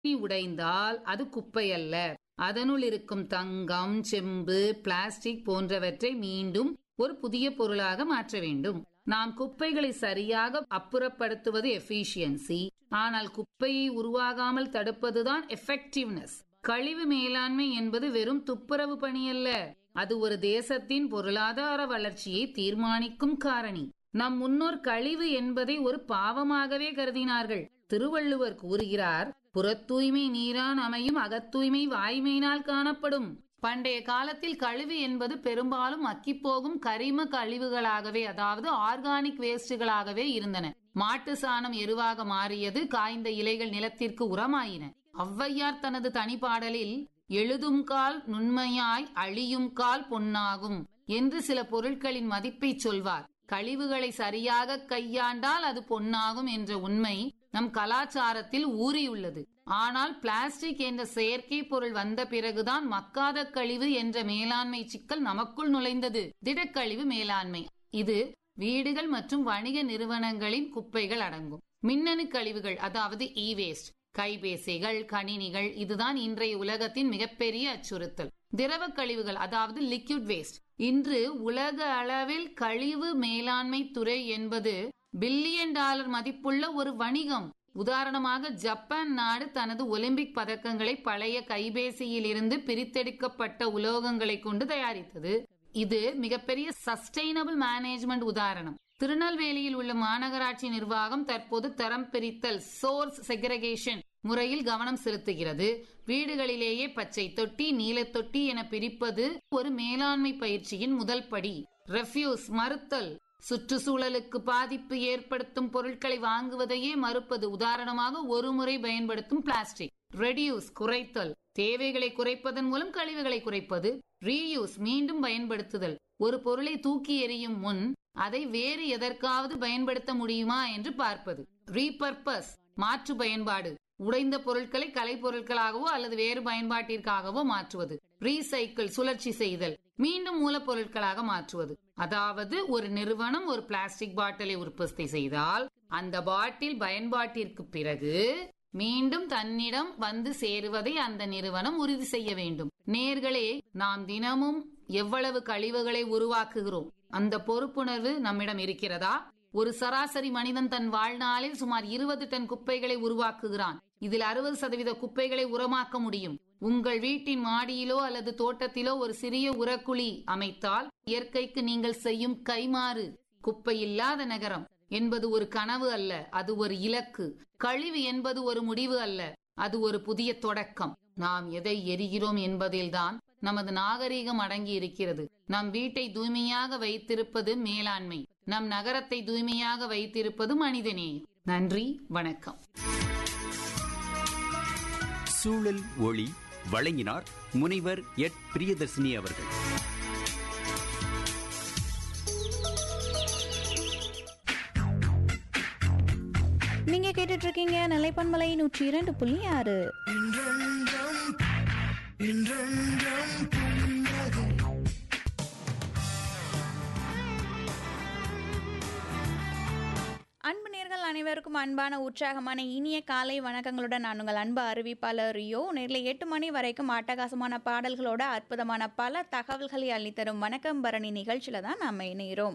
நீ உடைந்தால் அது குப்பை அல்ல அதனுள் இருக்கும் தங்கம் செம்பு பிளாஸ்டிக் போன்றவற்றை மீண்டும் ஒரு புதிய பொருளாக மாற்ற வேண்டும் நாம் குப்பைகளை சரியாக அப்புறப்படுத்துவது எஃபிஷியன்சி ஆனால் குப்பையை உருவாகாமல் தடுப்பதுதான் எஃபெக்டிவ்னஸ் கழிவு மேலாண்மை என்பது வெறும் துப்புரவு பணி அல்ல அது ஒரு தேசத்தின் பொருளாதார வளர்ச்சியை தீர்மானிக்கும் காரணி நம் முன்னோர் கழிவு என்பதை ஒரு பாவமாகவே கருதினார்கள் திருவள்ளுவர் கூறுகிறார் புறத்தூய்மை நீரான் அமையும் அகத்தூய்மை வாய்மையினால் காணப்படும் பண்டைய காலத்தில் கழிவு என்பது பெரும்பாலும் மக்கிப்போகும் கரிம கழிவுகளாகவே அதாவது ஆர்கானிக் வேஸ்டுகளாகவே இருந்தன மாட்டு சாணம் எருவாக மாறியது காய்ந்த இலைகள் நிலத்திற்கு உரமாயின ஔவையார் தனது தனிப்பாடலில் எழுதும் கால் நுண்மையாய் அழியும் கால் பொன்னாகும் என்று சில பொருட்களின் மதிப்பை சொல்வார் கழிவுகளை சரியாக கையாண்டால் அது பொன்னாகும் என்ற உண்மை நம் கலாச்சாரத்தில் ஊறியுள்ளது ஆனால் பிளாஸ்டிக் என்ற செயற்கை பொருள் வந்த பிறகுதான் மக்காத கழிவு என்ற மேலாண்மை சிக்கல் நமக்குள் நுழைந்தது திடக்கழிவு மேலாண்மை இது வீடுகள் மற்றும் வணிக நிறுவனங்களின் குப்பைகள் அடங்கும் மின்னணு கழிவுகள் அதாவது இ வேஸ்ட் கைபேசிகள் கணினிகள் இதுதான் இன்றைய உலகத்தின் மிகப்பெரிய அச்சுறுத்தல் திரவ கழிவுகள் அதாவது லிக்விட் வேஸ்ட் இன்று உலக அளவில் கழிவு மேலாண்மை துறை என்பது பில்லியன் டாலர் மதிப்புள்ள ஒரு வணிகம் உதாரணமாக ஜப்பான் நாடு தனது ஒலிம்பிக் பதக்கங்களை பழைய கைபேசியில் இருந்து பிரித்தெடுக்கப்பட்ட உலோகங்களை கொண்டு தயாரித்தது இது மிகப்பெரிய சஸ்டைனபிள் மேனேஜ்மெண்ட் உதாரணம் திருநெல்வேலியில் உள்ள மாநகராட்சி நிர்வாகம் தற்போது தரம் பிரித்தல் சோர்ஸ் செக்ரகேஷன் முறையில் கவனம் செலுத்துகிறது வீடுகளிலேயே பச்சை தொட்டி நீல தொட்டி என பிரிப்பது ஒரு மேலாண்மை பயிற்சியின் முதல் படி ரெஃப்யூஸ் மறுத்தல் சுற்றுச்சூழலுக்கு பாதிப்பு ஏற்படுத்தும் பொருட்களை வாங்குவதையே மறுப்பது உதாரணமாக ஒரு முறை பயன்படுத்தும் பிளாஸ்டிக் ரெடியூஸ் குறைத்தல் தேவைகளை குறைப்பதன் மூலம் கழிவுகளை குறைப்பது ரீயூஸ் மீண்டும் பயன்படுத்துதல் ஒரு பொருளை தூக்கி எறியும் முன் அதை வேறு எதற்காவது பயன்படுத்த முடியுமா என்று பார்ப்பது ரீபர்பஸ் மாற்று பயன்பாடு உடைந்த பொருட்களை கலை பொருட்களாகவோ அல்லது வேறு பயன்பாட்டிற்காகவோ மாற்றுவது ரீசைக்கிள் சுழற்சி செய்தல் மீண்டும் மூலப்பொருட்களாக மாற்றுவது அதாவது ஒரு நிறுவனம் ஒரு பிளாஸ்டிக் பாட்டிலை உற்பத்தி செய்தால் அந்த பாட்டில் பயன்பாட்டிற்கு பிறகு மீண்டும் தன்னிடம் வந்து சேருவதை அந்த நிறுவனம் உறுதி செய்ய வேண்டும் நேர்களே நாம் தினமும் எவ்வளவு கழிவுகளை உருவாக்குகிறோம் அந்த பொறுப்புணர்வு நம்மிடம் இருக்கிறதா ஒரு சராசரி மனிதன் தன் வாழ்நாளில் சுமார் இருபது டன் குப்பைகளை உருவாக்குகிறான் இதில் அறுபது சதவீத குப்பைகளை உரமாக்க முடியும் உங்கள் வீட்டின் மாடியிலோ அல்லது தோட்டத்திலோ ஒரு சிறிய உரக்குழி அமைத்தால் இயற்கைக்கு நீங்கள் செய்யும் கைமாறு குப்பை இல்லாத நகரம் என்பது ஒரு கனவு அல்ல அது ஒரு இலக்கு கழிவு என்பது ஒரு முடிவு அல்ல அது ஒரு புதிய தொடக்கம் நாம் எதை எரிகிறோம் என்பதில்தான் நமது நாகரீகம் அடங்கி இருக்கிறது நம் வீட்டை தூய்மையாக வைத்திருப்பது மேலாண்மை நம் நகரத்தை தூய்மையாக வைத்திருப்பது மனிதநேயம் நன்றி வணக்கம் சூழல் ஒளி வழங்கினார் முனைவர் எட் பிரியதர்சினி அவர்கள் நீங்க கேட்டுட்டு இருக்கீங்க நிலைப்பன்மலை நூற்றி இரண்டு புள்ளி ஆறு அன்பு நேர்கள் அனைவருக்கும் அன்பான உற்சாகமான இனிய காலை வணக்கங்களுடன் நான் உங்கள் அன்பு அறிவிப்பாளர் ரியோ நேரில் எட்டு மணி வரைக்கும் அட்டகாசமான பாடல்களோட அற்புதமான பல தகவல்களை அள்ளித்தரும் வணக்கம் பரணி நிகழ்ச்சியில தான் நாம் இணைகிறோம்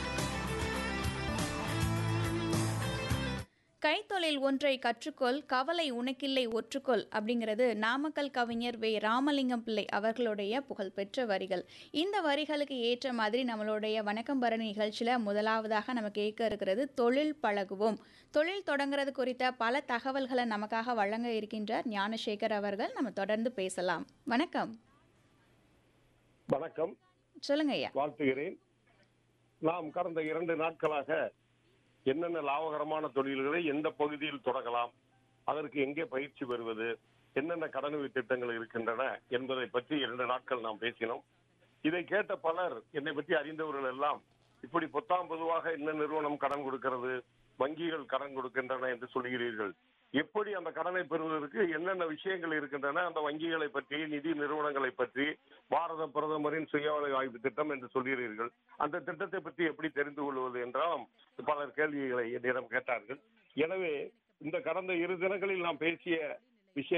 கைத்தொழில் ஒன்றை கற்றுக்கொள் கவலை உனக்கில்லை ஒற்றுக்கொள் அப்படிங்கிறது நாமக்கல் கவிஞர் வே ராமலிங்கம் பிள்ளை அவர்களுடைய புகழ்பெற்ற வரிகள் இந்த வரிகளுக்கு ஏற்ற மாதிரி நம்மளுடைய வணக்கம் பரணி நிகழ்ச்சியில் முதலாவதாக நம்ம கேட்க இருக்கிறது தொழில் பழகுவோம் தொழில் தொடங்குறது குறித்த பல தகவல்களை நமக்காக வழங்க இருக்கின்றார் ஞானசேகர் அவர்கள் நம்ம தொடர்ந்து பேசலாம் வணக்கம் வணக்கம் சொல்லுங்க ஐயா வாழ்த்துகிறேன் நாம் கடந்த இரண்டு நாட்களாக என்னென்ன லாபகரமான தொழில்களை எந்த பகுதியில் தொடங்கலாம் அதற்கு எங்கே பயிற்சி பெறுவது என்னென்ன கடனுதவி திட்டங்கள் இருக்கின்றன என்பதை பற்றி இரண்டு நாட்கள் நாம் பேசினோம் இதை கேட்ட பலர் என்னை பற்றி அறிந்தவர்கள் எல்லாம் இப்படி பொத்தாம் பொதுவாக என்ன நிறுவனம் கடன் கொடுக்கிறது வங்கிகள் கடன் கொடுக்கின்றன என்று சொல்கிறீர்கள் எப்படி அந்த கடனை பெறுவதற்கு என்னென்ன விஷயங்கள் இருக்கின்றன அந்த வங்கிகளை பற்றி நிதி நிறுவனங்களை பற்றி பாரத பிரதமரின் சுய வேலை வாய்ப்பு திட்டம் என்று சொல்கிறீர்கள் அந்த திட்டத்தை பற்றி எப்படி தெரிந்து கொள்வது என்றாலும் பலர் கேள்விகளை என்னிடம் கேட்டார்கள் எனவே இந்த கடந்த இரு தினங்களில் நாம் பேசிய